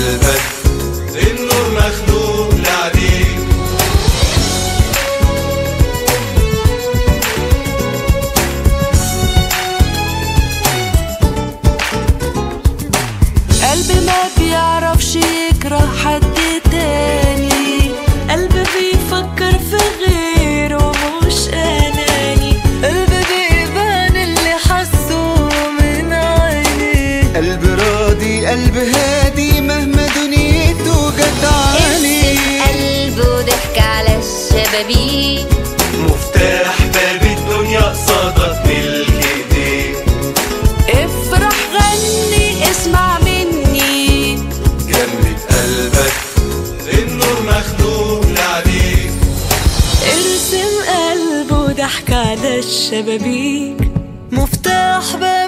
قلبك النور مخلوق لعليك قلبي ما بيعرفش يكره حد تاني قلبي بيفكر في غيره مش اناني قلبي بيبان اللي حسه من عيني قلب راضي قلب هادي مهما دنيته جدعاني قلبه ضحك على الشبابيك مفتاح باب الدنيا قصادك ملك ايديك افرح غني اسمع مني جنة قلبك النور مخلوق لعليك ارسم قلبه ضحك على الشبابيك مفتاح باب